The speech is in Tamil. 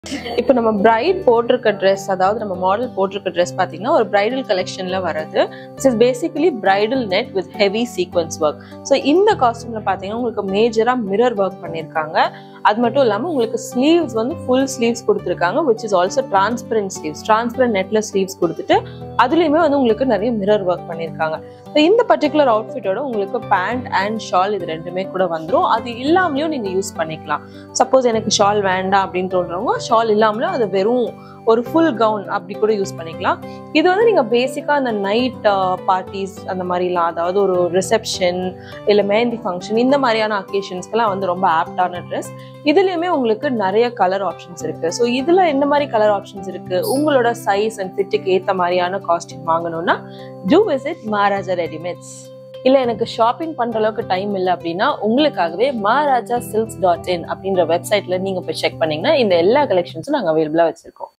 இப்போ நம்ம பிரைட் போட்டிருக்க ட்ரெஸ் அதாவது நம்ம மாடல் போட்டிருக்க ட்ரெஸ் பார்த்தீங்கன்னா ஒரு பிரைடல் கலெக்ஷன்ல வர்றது it's basically bridal net with heavy sequins work so இந்த காஸ்டியூம்ல பார்த்தீங்கன்னா உங்களுக்கு மேஜரா மிரர் ஒர்க் பண்ணியிருக்காங்க அது மட்டும் இல்லாமல் உங்களுக்கு ஸ்லீவ்ஸ் வந்து ஃபுல் ஸ்லீவ்ஸ் கொடுத்துருக்காங்க which is also transparent sleeves transparent நெட்ல ஸ்லீவ்ஸ் கொடுத்துட்டு அதுலேயுமே வந்து உங்களுக்கு நிறைய மிரர் ஒர்க் பண்ணியிருக்காங்க ஸோ இந்த பர்டிகுலர் அவுட்ஃபிட்டோட உங்களுக்கு பேண்ட் அண்ட் ஷால் இது ரெண்டுமே கூட வந்துடும் அது இல்லாமலையும் நீங்கள் யூஸ் பண்ணிக்கலாம் சப்போஸ் எனக்கு ஷால் வேண்டாம் அப்படின்னு தோன்றவங்க ஷால் இல்லாமலும் அது வெறும் ஒரு ஃபுல் கவுன் அப்படி கூட யூஸ் பண்ணிக்கலாம் இது வந்து நீங்கள் பேசிக்காக அந்த நைட் பார்ட்டிஸ் அந்த மாதிரிலாம் அதாவது ஒரு ரிசப்ஷன் இல்லை மெஹந்தி ஃபங்க்ஷன் இந்த மாதிரியான அக்கேஷன்ஸ்க்கெல்லாம் வந்து ரொம்ப ஆப்டான ட்ரெஸ் இதுலேயுமே உங்களுக்கு நிறைய கலர் ஆப்ஷன்ஸ் இருக்குது ஸோ இதில் என்ன மாதிரி கலர் ஆப்ஷன்ஸ் இருக்குது உங்களோட சைஸ் அண்ட் ஃபிட்டுக்கு ஏற்ற மாதிரியான காஸ்டியூம் வாங்கணும்னா டூ விசிட் மகாராஜா ரெடிமேட்ஸ் இல்லை எனக்கு ஷாப்பிங் பண்ணுற அளவுக்கு டைம் இல்லை அப்படின்னா உங்களுக்காகவே மகாராஜா சில்க்ஸ் டாட் இன் அப்படின்ற வெப்சைட்ல நீங்கள் போய் செக் பண்ணீங்கன்னா இந்த எல்லா கலெக்ஷன்ஸும் நாங்கள் அவைலபிளாக வச்சிருக்கோம்